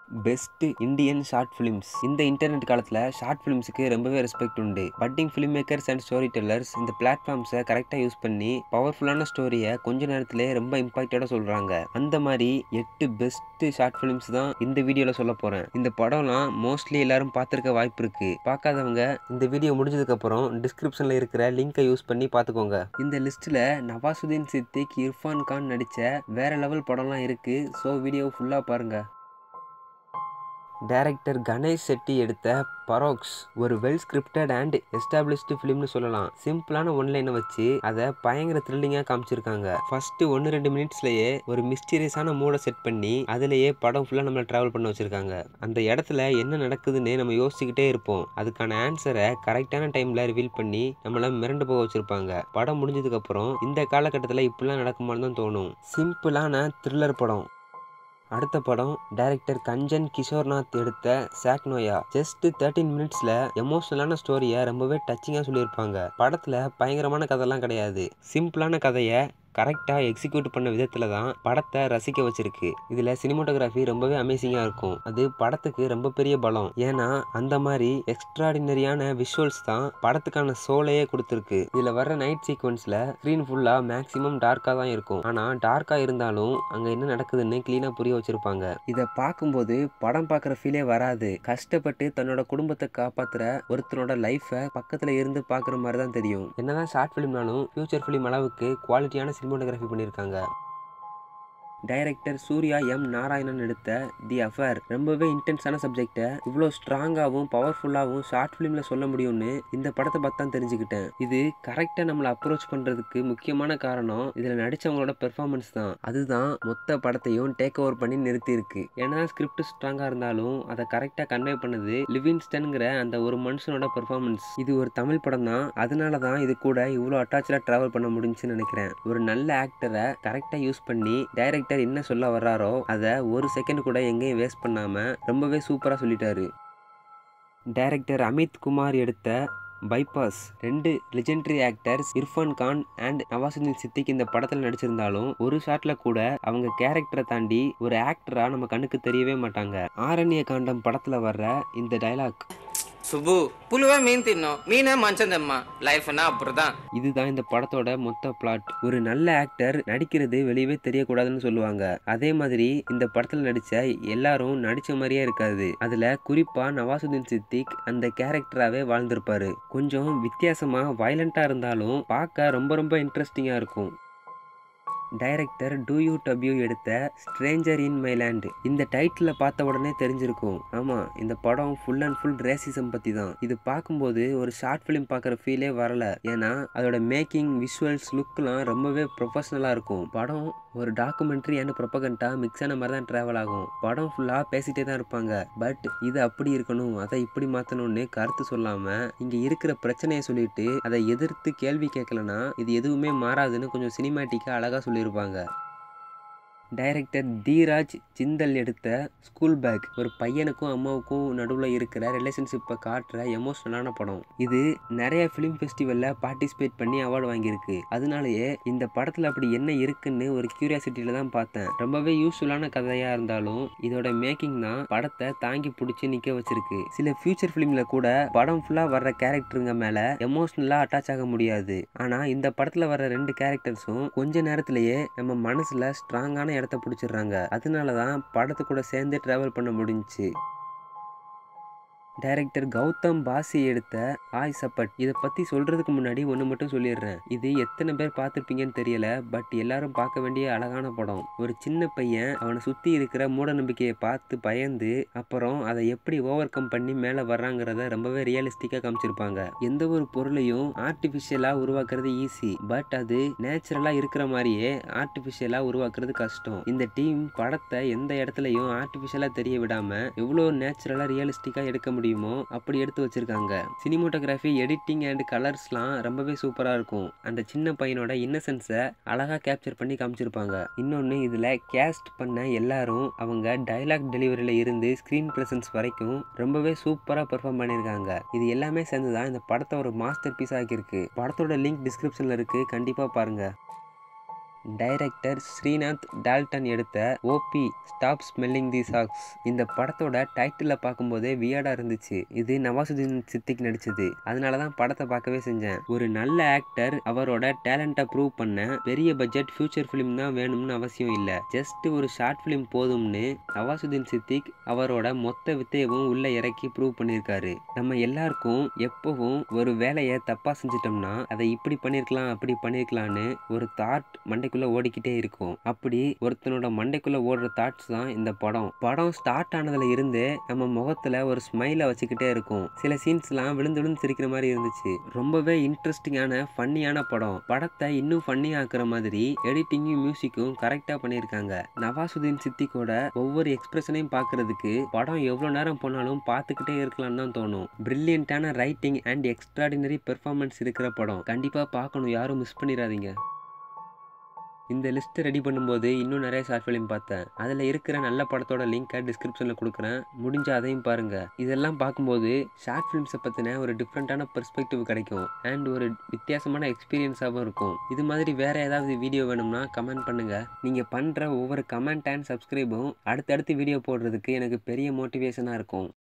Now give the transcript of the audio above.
best Indian short films இந்த internet காலத்தில் short ஃபிலிம்ஸுக்கு ரொம்பவே ரெஸ்பெக்ட் உண்டு budding film makers and story tellers இந்த பிளாட்ஃபார்ம்ஸை கரெக்டாக யூஸ் பண்ணி பவர்ஃபுல்லான ஸ்டோரியை கொஞ்ச நேரத்திலே ரொம்ப இம்பாக்டோட சொல்கிறாங்க அந்த மாதிரி எட்டு பெஸ்ட் ஷார்ட் ஃபிலிம்ஸ் தான் இந்த வீடியோவில் சொல்ல போகிறேன் இந்த படம்லாம் மோஸ்ட்லி எல்லாரும் பார்த்துருக்க வாய்ப்பு இருக்கு பார்க்காதவங்க இந்த வீடியோ முடிஞ்சதுக்கப்புறம் டிஸ்கிரிப்ஷனில் இருக்கிற லிங்கை யூஸ் பண்ணி பார்த்துக்கோங்க இந்த லிஸ்ட்டில் நவாசுதீன் சித்திக் இர்ஃபான் கான் நடித்த வேற லெவல் படம்லாம் இருக்கு ஸோ வீடியோ ஃபுல்லாக பாருங்க டைரக்டர் கணேஷ் செட்டி எடுத்த பரோக்ஸ் ஒரு வெல் ஸ்கிரிப்டட் அண்ட் எஸ்டாப்ளிஷ்டு ஃபிலிம்னு சொல்லலாம் சிம்பிளான ஒன்லைனை வச்சு அதை பயங்கர த்ரில்லிங்காக காமிச்சிருக்காங்க ஃபர்ஸ்ட் ஒன்று ரெண்டு மினிட்ஸ்லயே ஒரு மிஸ்டீரியஸான மூடை செட் பண்ணி அதுலயே படம் ஃபுல்லாக நம்மளை ட்ராவல் பண்ண வச்சிருக்காங்க அந்த இடத்துல என்ன நடக்குதுன்னு நம்ம யோசிச்சுக்கிட்டே இருப்போம் அதுக்கான ஆன்சரை கரெக்டான டைம்ல ரிவீல் பண்ணி நம்மளை மிரண்டு போக வச்சிருப்பாங்க படம் முடிஞ்சதுக்கு அப்புறம் இந்த காலகட்டத்தில் இப்படிலாம் நடக்குமான்னு தான் தோணும் சிம்பிளான த்ரில்லர் படம் அடுத்த படம் டைரக்டர் கஞ்சன் கிஷோர்நாத் எடுத்த சாக்னோயா ஜஸ்ட் தேர்ட்டீன் மினிட்ஸ்ல எமோஷனலான ஸ்டோரியை ரொம்பவே டச்சிங்காக சொல்லியிருப்பாங்க படத்துல பயங்கரமான கதைலாம் கிடையாது சிம்பிளான கதையை கரெக்டாக எக்ஸிக்யூட் பண்ண விதத்தில் தான் படத்தை ரசிக்க வச்சிருக்கு இதில் சினிமோட்டோகிராஃபி ரொம்பவே அமேசிங்காக இருக்கும் அது படத்துக்கு ரொம்ப பெரிய பலம் ஏன்னா அந்த மாதிரி எக்ஸ்ட்ராடினரியான விஷுவல்ஸ் தான் படத்துக்கான சோலையே கொடுத்துருக்கு இதில் வர்ற நைட் சீக்வன்ஸில் ஸ்க்ரீன் ஃபுல்லாக மேக்ஸிமம் டார்க்காக தான் இருக்கும் ஆனால் டார்க்காக இருந்தாலும் அங்கே என்ன நடக்குதுன்னு க்ளீனாக புரிய வச்சிருப்பாங்க இதை பார்க்கும்போது படம் பார்க்குற ஃபீலே வராது கஷ்டப்பட்டு தன்னோட குடும்பத்தை காப்பாற்றுற ஒருத்தனோட லைஃப்பை பக்கத்தில் இருந்து பார்க்குற மாதிரி தான் தெரியும் என்னதான் ஷார்ட் ஃபிலிம்னாலும் ஃபியூச்சர் ஃபிலிம் அளவுக்கு குவாலிட்டியான சினிமோட்டோகிராஃபி பண்ணியிருக்காங்க டைரக்டர் சூர்யா எம் நாராயணன் எடுத்த தி அஃபேர் ரொம்பவே இன்டென்ஸான சப்ஜெக்டை இவ்வளோ ஸ்ட்ராங்காகவும் பவர்ஃபுல்லாகவும் ஷார்ட் ஃபிலிமில் சொல்ல முடியும்னு இந்த படத்தை பார்த்து தான் தெரிஞ்சுக்கிட்டேன் இது கரெக்டாக நம்மளை அப்ரோச் பண்ணுறதுக்கு முக்கியமான காரணம் இதில் நடித்தவங்களோட பெர்ஃபார்மன்ஸ் தான் அதுதான் மொத்த படத்தையும் டேக் ஓவர் பண்ணி நிறுத்தியிருக்கு ஏன்னா ஸ்கிரிப்ட் ஸ்ட்ராங்காக இருந்தாலும் அதை கரெக்டாக கன்வே பண்ணது லிவின்ஸ்டன்கிற அந்த ஒரு மனுஷனோட பெர்ஃபார்மன்ஸ் இது ஒரு தமிழ் படம் தான் அதனால தான் இது கூட இவ்வளோ அட்டாச்சாக ட்ராவல் பண்ண முடிஞ்சுன்னு நினைக்கிறேன் ஒரு நல்ல ஆக்டரை கரெக்டாக யூஸ் பண்ணி டைரக்டர் என்ன சொல்ல வர்றாரோ அதை ஒரு செகண்ட் கூட எங்கேயும் வேஸ்ட் பண்ணாமல் ரொம்பவே சூப்பராக சொல்லிட்டாரு டைரக்டர் அமித் குமார் எடுத்த பைபாஸ் ரெண்டு legendary actors Irrfan Khan and Nawazuddin Siddiqui இந்த படத்தில் நடிச்சிருந்தாலும் ஒரு ஷாட்ல கூட அவங்க கேரக்டரை தாண்டி ஒரு ஆக்டரா நம்ம கண்ணுக்கு தெரியவே மாட்டாங்க ஆரண்ய காண்டம் படத்துல வர்ற இந்த டைலாக் சுப்பு புழுவா மீன் தின்னோம் மீனே மஞ்சந்தம்மா லைஃப்னா அப்படிதான் இதுதான் இந்த படத்தோட மொத்த பிளாட் ஒரு நல்ல ஆக்டர் நடிக்கிறது வெளியவே தெரியக்கூடாதுன்னு சொல்லுவாங்க அதே மாதிரி இந்த படத்துல நடிச்ச எல்லாரும் நடிச்ச மாதிரியே இருக்காது அதுல குறிப்பா நவாசுதீன் சித்திக் அந்த கேரக்டராகவே வாழ்ந்திருப்பாரு கொஞ்சம் வித்தியாசமா வயலண்டா இருந்தாலும் பார்க்க ரொம்ப ரொம்ப இன்ட்ரெஸ்டிங்கா இருக்கும் டைரக்டர் டூ யூ டபியூ எடுத்த ஸ்ட்ரேஞ்சர் இன் மைலேண்ட் இந்த டைட்டில் பார்த்த உடனே தெரிஞ்சிருக்கும் ஆமாம் இந்த படம் ஃபுல் அண்ட் ஃபுல் ரேசிசம் பற்றி தான் இது பார்க்கும்போது ஒரு ஷார்ட் ஃபிலிம் பார்க்குற ஃபீலே வரல ஏன்னா அதோட மேக்கிங் விஷுவல்ஸ் லுக்லாம் ரொம்பவே ப்ரொஃபஷ்னலாக இருக்கும் படம் ஒரு டாக்குமெண்ட்ரி அண்ட் ப்ரொபகண்டா மிக்ஸ் ஆன மாதிரி தான் ட்ராவல் ஆகும் படம் ஃபுல்லாக பேசிட்டே தான் இருப்பாங்க பட் இது அப்படி இருக்கணும் அதை இப்படி மாற்றணும்னு கருத்து சொல்லாமல் இங்கே இருக்கிற பிரச்சனையை சொல்லிட்டு அதை எதிர்த்து கேள்வி கேட்கலனா இது எதுவுமே மாறாதுன்னு கொஞ்சம் சினிமேட்டிக்காக அழகாக சொல்லியிருப்பாங்க டைரக்டர் தீராஜ் சிந்தல் எடுத்த ஸ்கூல் பேக் ஒரு பையனுக்கும் அம்மாவுக்கும் நடுவில் இருக்கிற ரிலேஷன்ஷிப்பை காட்டுற எமோஷனலான படம் இது நிறைய ஃபிலிம் ஃபெஸ்டிவலில் பார்ட்டிசிபேட் பண்ணி அவார்டு வாங்கியிருக்கு அதனாலேயே இந்த படத்தில் அப்படி என்ன இருக்குன்னு ஒரு கியூரியாசிட்டியில் தான் பார்த்தேன் ரொம்பவே யூஸ்ஃபுல்லான கதையாக இருந்தாலும் இதோட மேக்கிங் தான் படத்தை தாங்கி பிடிச்சி நிற்க வச்சிருக்கு சில ஃபியூச்சர் ஃபிலிமில் கூட படம் ஃபுல்லாக வர்ற கேரக்டருங்க மேலே எமோஷ்னலாக அட்டாச் ஆக முடியாது ஆனால் இந்த படத்தில் வர்ற ரெண்டு கேரக்டர்ஸும் கொஞ்ச நேரத்திலேயே நம்ம மனசில் ஸ்ட்ராங்கான இடத்த பிடிச்சிடுறாங்க அதனால தான் படத்து கூட சேர்ந்து ட்ராவல் பண்ண முடிஞ்சுச்சு டைரக்டர் கௌதம் பாசி எடுத்த ஆய் சப்பட் இதை பற்றி சொல்கிறதுக்கு முன்னாடி ஒன்று மட்டும் சொல்லிடுறேன் இது எத்தனை பேர் பார்த்துருப்பீங்கன்னு தெரியல பட் எல்லாரும் பார்க்க வேண்டிய அழகான படம் ஒரு சின்ன பையன் அவனை சுற்றி இருக்கிற மூட நம்பிக்கையை பார்த்து பயந்து அப்புறம் அதை எப்படி ஓவர் கம் பண்ணி மேலே வர்றாங்கிறத ரொம்பவே ரியலிஸ்டிக்காக காமிச்சிருப்பாங்க எந்த ஒரு பொருளையும் ஆர்டிஃபிஷியலாக உருவாக்குறது ஈஸி பட் அது நேச்சுரலாக இருக்கிற மாதிரியே ஆர்டிஃபிஷியலாக உருவாக்குறது கஷ்டம் இந்த டீம் படத்தை எந்த இடத்துலையும் ஆர்டிஃபிஷியலாக தெரிய விடாமல் எவ்வளோ நேச்சுரலாக ரியலிஸ்டிக்காக எடுக்க முடியும் முடியுமோ அப்படி எடுத்து வச்சிருக்காங்க சினிமோட்டோகிராஃபி எடிட்டிங் அண்ட் கலர்ஸ்லாம் ரொம்பவே சூப்பராக இருக்கும் அந்த சின்ன பையனோட இன்னசென்ஸை அழகாக கேப்சர் பண்ணி காமிச்சிருப்பாங்க இன்னொன்று இதில் கேஸ்ட் பண்ண எல்லாரும் அவங்க டைலாக் டெலிவரியில் இருந்து ஸ்க்ரீன் ப்ரெசன்ஸ் வரைக்கும் ரொம்பவே சூப்பராக பெர்ஃபார்ம் பண்ணியிருக்காங்க இது எல்லாமே சேர்ந்து தான் இந்த படத்தை ஒரு மாஸ்டர் பீஸ் ஆக்கியிருக்கு படத்தோட லிங்க் டிஸ்கிரிப்ஷனில் இருக்குது கண்டிப்பாக பாருங்கள் டைரக்டர் ஸ்ரீநாத் டால்டன் எடுத்த ஓபி ஸ்டாப் ஸ்மெல்லிங் தி சாக்ஸ் இந்த படத்தோட டைட்டில பார்க்கும்போதே வியர்டா இருந்துச்சு இது நவாசுதீன் சித்திக் நடிச்சது அதனால தான் படத்தை பார்க்கவே செஞ்சேன் ஒரு நல்ல ஆக்டர் அவரோட டேலண்ட்டை ப்ரூவ் பண்ண பெரிய பட்ஜெட் ஃபியூச்சர் ஃபிலிம் தான் வேணும்னு அவசியம் இல்லை ஜஸ்ட் ஒரு ஷார்ட் ஃபிலிம் போதும்னு நவாசுதீன் சித்திக் அவரோட மொத்த வித்தையவும் உள்ள இறக்கி ப்ரூவ் பண்ணியிருக்காரு நம்ம எல்லாருக்கும் எப்பவும் ஒரு வேலையை தப்பா செஞ்சிட்டோம்னா அதை இப்படி பண்ணிருக்கலாம் அப்படி பண்ணிருக்கலாம்னு ஒரு தாட் மண்டைக்குள்ள ஓடிக்கிட்டே இருக்கும் அப்படி ஒருத்தனோட மண்டைக்குள்ள ஓடுற தாட்ஸ் தான் இந்த படம் படம் ஸ்டார்ட் ஆனதுல இருந்தே நம்ம முகத்துல ஒரு ஸ்மைலை வச்சுக்கிட்டே இருக்கும் சில சீன்ஸ்லாம் விழுந்து விழுந்து சிரிக்கிற மாதிரி இருந்துச்சு ரொம்பவே இன்ட்ரெஸ்டிங்கான ஃபன்னியான படம் படத்தை இன்னும் ஃபன்னி ஆக்குற மாதிரி எடிட்டிங்கும் மியூசிக்கும் கரெக்டா பண்ணியிருக்காங்க நவாசுதீன் சித்திக்கோட ஒவ்வொரு எக்ஸ்பிரஷனையும் பார்க்கறதுக்கு படம் எவ்வளோ நேரம் போனாலும் பார்த்துக்கிட்டே இருக்கலாம்னு தான் தோணும் பிரில்லியண்டான ரைட்டிங் அண்ட் எக்ஸ்ட்ராடினரி பெர்ஃபார்மன்ஸ் இருக்கிற படம் கண்டிப்பாக பார்க்கணும் யாரும் மிஸ் பண்ணிடாதீங்க இந்த லிஸ்ட்டை ரெடி பண்ணும்போது இன்னும் நிறைய ஷார்ட் ஃபிலிம் பார்த்தேன் அதில் இருக்கிற நல்ல படத்தோட லிங்க்கை டிஸ்கிரிப்ஷனில் கொடுக்குறேன் முடிஞ்ச அதையும் பாருங்கள் இதெல்லாம் பார்க்கும்போது ஷார்ட் ஃபிலிம்ஸை பற்றின ஒரு டிஃப்ரெண்ட்டான பெர்ஸ்பெக்டிவ் கிடைக்கும் அண்ட் ஒரு வித்தியாசமான எக்ஸ்பீரியன்ஸாகவும் இருக்கும் இது மாதிரி வேறு ஏதாவது வீடியோ வேணும்னா கமெண்ட் பண்ணுங்கள் நீங்கள் பண்ணுற ஒவ்வொரு கமெண்ட் அண்ட் சப்ஸ்கிரைபும் அடுத்தடுத்து வீடியோ போடுறதுக்கு எனக்கு பெரிய மோட்டிவேஷனாக இருக்கும்